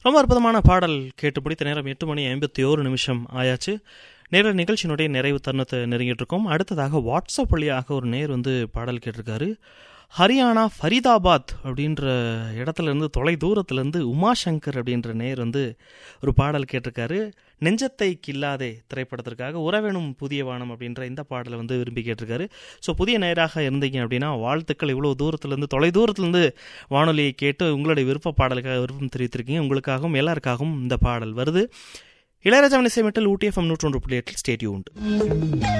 ரொம்ப அற்புதமான பாடல் கேட்டு பிடித்த நேரம் எட்டு மணி ஐம்பத்தி ஓரு நிமிஷம் ஆயாச்சு நேர நிகழ்ச்சியினுடைய நிறைவு தருணத்தை நெருங்கிட்டு இருக்கோம் அடுத்ததாக வாட்ஸ்அப் வழியாக ஒரு நேர் வந்து பாடல் கேட்டிருக்காரு ஹரியானா ஃபரிதாபாத் அப்படின்ற இடத்துல இருந்து தொலை தூரத்துலேருந்து உமாசங்கர் அப்படின்ற நேர் வந்து ஒரு பாடல் கேட்டிருக்காரு நெஞ்சத்தை கில்லாதே திரைப்படத்திற்காக உறவேணும் புதிய வானம் அப்படின்ற இந்த பாடலை வந்து விரும்பி கேட்டிருக்காரு ஸோ புதிய நேராக இருந்தீங்க அப்படின்னா வாழ்த்துக்கள் இவ்வளோ தூரத்துலேருந்து தொலை தூரத்துலேருந்து வானொலியை கேட்டு உங்களுடைய விருப்ப பாடலுக்காக விருப்பம் தெரிவித்திருக்கீங்க உங்களுக்காகவும் எல்லாருக்காகவும் இந்த பாடல் வருது இளையராஜாவின் இசைமட்டில் ஊட்டி எஃப்எம் நூற்றொன்று புள்ளி எட்டில் ஸ்டேட்யூ உண்டு